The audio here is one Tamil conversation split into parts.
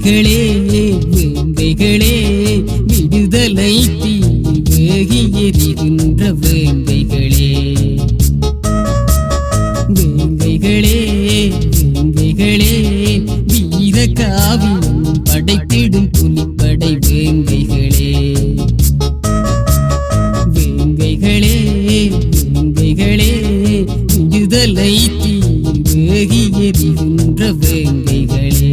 வேங்கைகளே வேங்கைகளே விடுதலை தீ வேகி எரிகின்ற வேங்கைகளே வேங்கைகளே வேங்கைகளே வீர காவியம் படைத்திடும் புலிப்படை வேங்கைகளே வேங்கைகளே வேங்கைகளே விடுதலை தீ வேகி எரிகின்ற வேங்கைகளே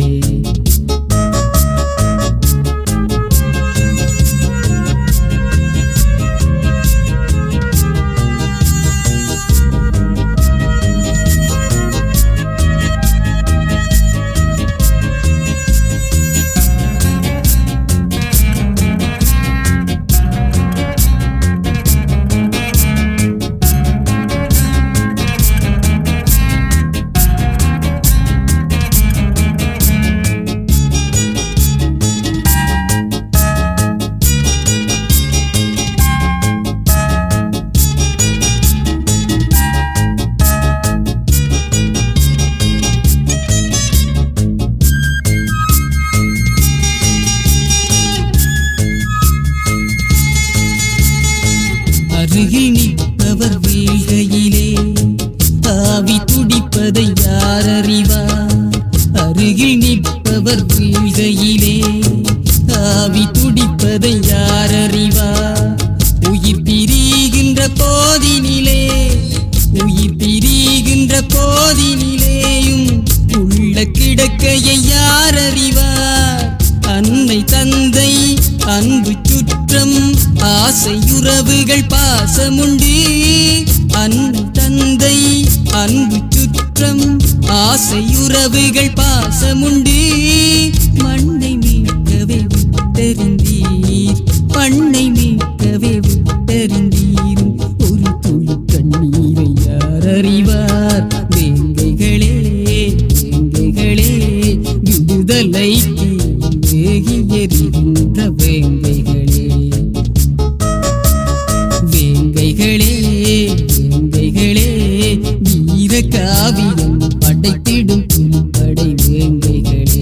அருகில் நிற்பவர் வீழ்கையிலே ஆவி துடிப்பதை யார் அறிவார் அருகில் நிற்பவர் வீழ்கையிலே ஆவி துடிப்பதை யார் அறிவார் உயிர் பிரிகின்ற போதினிலே உயிர் பிரிகின்ற போதினிலேயும் உள்ள கிடக்கையை யார் அறிவார் அன்னை தந்தை அன்பு சுற்றம் ஆசையுறவுகள் பாசமுண்டு அன்னை தந்தை அன்பு சுற்றம் ஆசையுறவுகள் பாசமுண்டு மண்ணை மீட்கவே விட்டறிந்தீர் பண்ணை மீட்கவே விட்டறிந்தீர் ஒரு துளி கண்ணீரை யார் அறிவார் வேங்கைகளே வேங்கைகளே விடுதலை வேகி எறிகின்ற வேங்கைகளே வேங்கைகளே வேங்கைகளே வீர காவியம் படைத்திடும் புலிப்படை வேங்கைகளே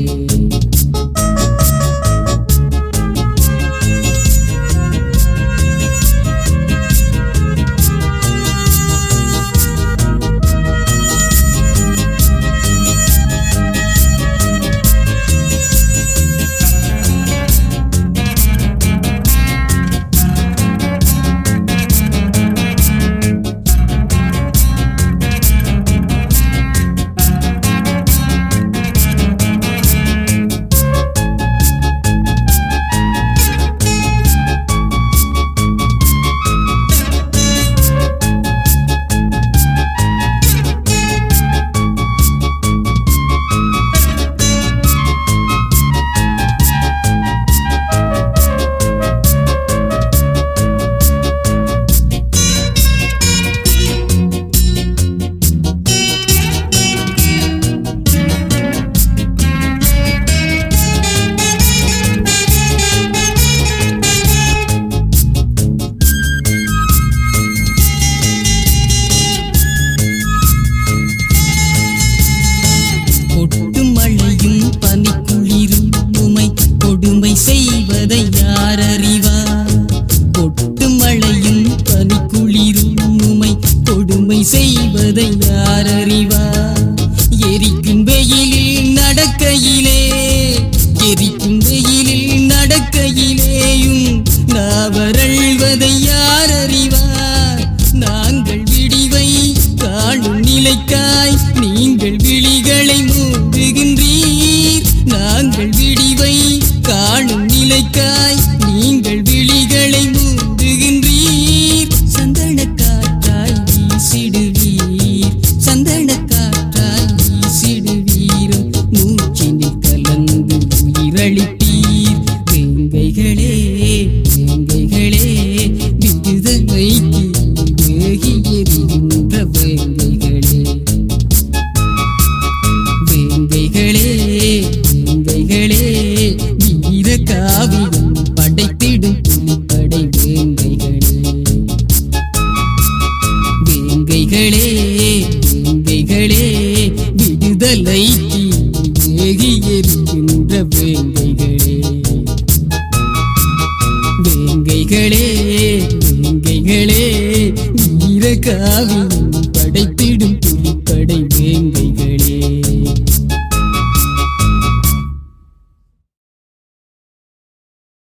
கொட்டும் மழையும் பனிக்குளிரும் உமை கொடுமை செய்வதை யார் அறிவார் கொட்டும் மழையும் பனிக்குளிரும் உமை கொடுமை செய்வதை யார் அறிவார் எரிக்கும் வெயிலில் நடக்கையிலே எரிக்கும் வெயிலில் நடக்கையிலேயும் நாவரழ்வதை யார் அறிவார் நாங்கள் விடிவை காணும் நிலைக்காய் நீங்கள் விழிகளை மூடுகின்றீர் நாங்கள் விடிவை காணும் நிலைக்காய் நீங்கள் விழிகளை மூடுகின்றீர் சந்தன காற்றாய் வீசிடுவீர் சந்தன காற்றாய் வீசிடுவீர் மூச்சினில் கலந்து உயிரளிப்பீர் வேங்கைகளே வேங்கைகளே விடுதலை வேகி எறிகின்ற வேங்கைகளே வேங்கைகளே வேங்கைகளே வீர காவியம் படைத்திடும் புலிப்படை வேங்கைகளே வேங்கைகளே வேங்கைகளே விடுதலை வேகி எறிகின்ற